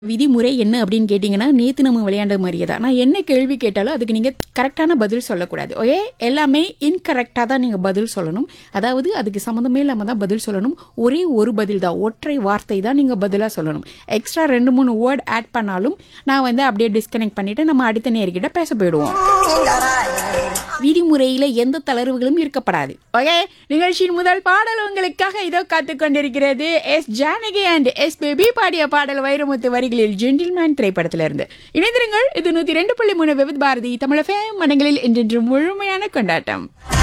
விதிமுறை என்ன அப்படின்னு கேட்டிங்கன்னா நேற்று நம்ம விளையாண்ட மாதிரியே தான் நான் என்ன கேள்வி கேட்டாலும் அதுக்கு நீங்கள் கரெக்டான பதில் சொல்லக்கூடாது ஓகே எல்லாமே இன்கரெக்டாக தான் நீங்கள் பதில் சொல்லணும் அதாவது அதுக்கு சம்மந்தமே இல்லாமல் தான் பதில் சொல்லணும் ஒரே ஒரு பதில் தான் ஒற்றை வார்த்தை தான் நீங்கள் பதிலாக சொல்லணும் எக்ஸ்ட்ரா ரெண்டு மூணு வேர்ட் ஆட் பண்ணாலும் நான் வந்து அப்படியே டிஸ்கனெக்ட் பண்ணிவிட்டு நம்ம அடுத்த நேர்கிட்ட பேச போயிடுவோம் விதிமுறையில் எந்த தளர்வுகளும் இருக்கப்படாது ஓகே நிகழ்ச்சியின் முதல் பாடல் உங்களுக்காக இதோ காத்து கொண்டிருக்கிறது எஸ் ஜானகி அண்ட் எஸ் பேபி பாடிய பாடல் வைரமுத்து வரிகளில் ஜென்டில்மேன் திரைப்படத்திலிருந்து இணைந்திருங்கள் இது நூத்தி ரெண்டு புள்ளி மூணு விவித் பாரதி தமிழக மனங்களில் என்றென்று முழுமையான கொண்டாட்டம்